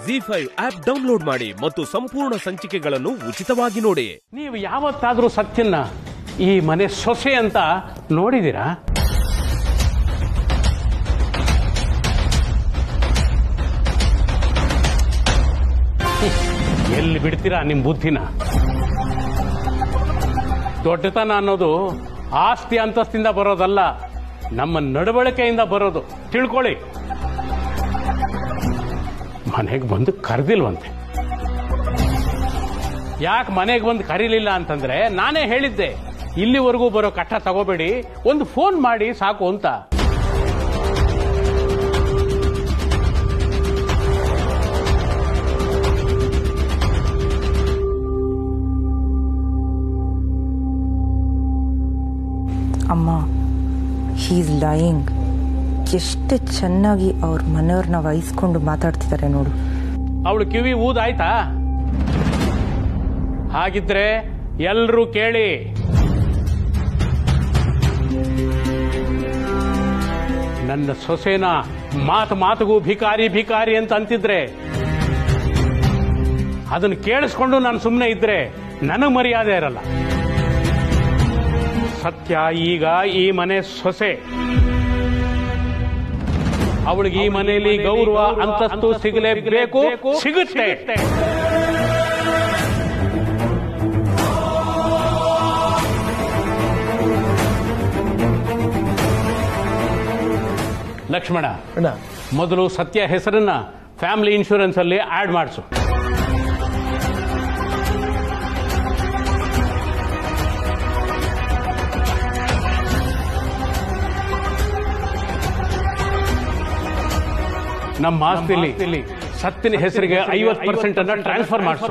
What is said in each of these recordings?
G five app download ಮಾಡಿ ಮತ್ತು ಸಂಪೂರ್ಣ ಸಂಚಿಕೆಗಳನ್ನು ಉಚಿತವಾಗಿ ನೋಡಿ ನೀವು ಯಾವತ್ತಾದ್ರೂ ಸತ್ಯನ್ನ ಈ ಮನೆ ಸೊಸೆ ಅಂತ ನೋಡಿದ್ದೀರಾ ಎಲ್ಲಿ ಬಿಡ್ತೀರಾ ನಿಮ್ ಬುದ್ಧಿನ ದೊಡ್ಡತನ ಅನ್ನೋದು ಆಸ್ತಿ ಅಂತಸ್ತಿಂದ ಬರೋದಲ್ಲ ನಮ್ಮ ನಡವಳಿಕೆಯಿಂದ ಬರೋದು ತಿಳ್ಕೊಳ್ಳಿ ಮನೆಗೆ ಬಂದು ಕರೆದಿಲ್ವಂತೆ ಯಾಕೆ ಮನೆಗೆ ಬಂದು ಕರೀಲಿಲ್ಲ ಅಂತಂದ್ರೆ ನಾನೇ ಹೇಳಿದ್ದೆ ಇಲ್ಲಿವರೆಗೂ ಬರೋ ಕಟ್ಟ ತಗೋಬೇಡಿ ಒಂದು ಫೋನ್ ಮಾಡಿ ಸಾಕು ಅಂತ ಅಮ್ಮ ಹೀಸ್ ಲೈಯಿಂಗ್ ಎಷ್ಟು ಚೆನ್ನಾಗಿ ಅವ್ರ ಮನೆಯವ್ರನ್ನ ವಹಿಸ್ಕೊಂಡು ಮಾತಾಡ್ತಿದ್ದಾರೆ ನೋಡು ಅವಳು ಕಿವಿ ಊದಾಯ್ತಾ ಹಾಗಿದ್ರೆ ಎಲ್ರೂ ಕೇಳಿ ನನ್ನ ಸೊಸೆನ ಮಾತು ಮಾತುಗೂ ಭಿಕಾರಿ ಭಿಕಾರಿ ಅಂತ ಅಂತಿದ್ರೆ ಅದನ್ನು ಕೇಳಿಸ್ಕೊಂಡು ನಾನು ಸುಮ್ಮನೆ ಇದ್ರೆ ನನಗೆ ಮರ್ಯಾದೆ ಇರಲ್ಲ ಸತ್ಯ ಈಗ ಈ ಮನೆ ಸೊಸೆ ಅವಳಿಗೆ ಈ ಮನೆಯಲ್ಲಿ ಗೌರವ ಅಂತಸ್ತು ಸಿಗಲೇಬೇಕು ಸಿಗುತ್ತೆ ಲಕ್ಷ್ಮಣ ಅಣ್ಣ ಮೊದಲು ಸತ್ಯ ಹೆಸರನ್ನ ಫ್ಯಾಮಿಲಿ ಇನ್ಶೂರೆನ್ಸ್ ಅಲ್ಲಿ ಆಡ್ ಮಾಡಿಸು ನಮ್ಮ ಆಸ್ತಿಲಿ ಸತ್ತಿನ ಹೆಸರಿಗೆ ಐವತ್ತು ಪರ್ಸೆಂಟ್ ಅನ್ನ ಟ್ರಾನ್ಸ್ಫರ್ ಮಾಡಿಸು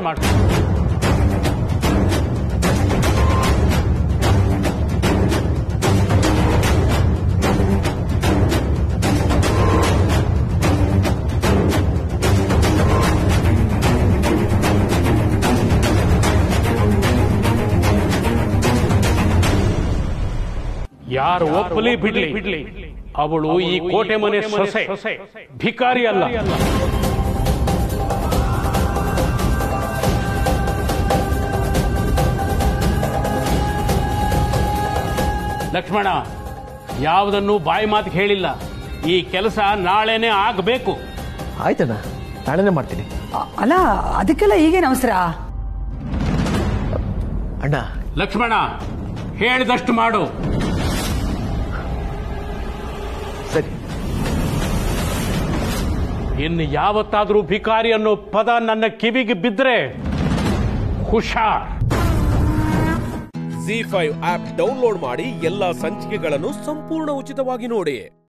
ಯಾರು ಒಪ್ಪಲಿ ಬಿಡ್ಲಿ ಬಿಡ್ಲಿ ಅವಳು ಈ ಕೋಟೆ ಮನೆ ಸೊಸೆ ಭಿಕಾರಿ ಅಲ್ಲ ಲಕ್ಷ್ಮಣ ಯಾವುದನ್ನು ಬಾಯಿ ಮಾತು ಹೇಳಿಲ್ಲ ಈ ಕೆಲಸ ನಾಳೆನೆ ಆಗಬೇಕು ಆಯ್ತಣ್ಣ ನಾಳೆನೇ ಮಾಡ್ತೀನಿ ಅ- ಅಲ್ಲ ಅದಕ್ಕೆಲ್ಲ ಈಗೇನು ಅವಸರ ಅಣ್ಣ ಲಕ್ಷ್ಮಣ ಹೇಳಿದಷ್ಟು ಮಾಡು ಸರಿ ಇನ್ನು ಯಾವತ್ತಾದ್ರೂ ಭಿಕಾರಿ ಅನ್ನೋ ಪದ ನನ್ನ ಕಿವಿಗೆ ಬಿದ್ದರೆ ಹುಷಾರ್ ಜಿ ಫೈವ್ ಆಪ್ ಡೌನ್ಲೋಡ್ ಮಾಡಿ ಎಲ್ಲಾ ಸಂಚಿಕೆಗಳನ್ನು ಸಂಪೂರ್ಣ ಉಚಿತವಾಗಿ ನೋಡಿ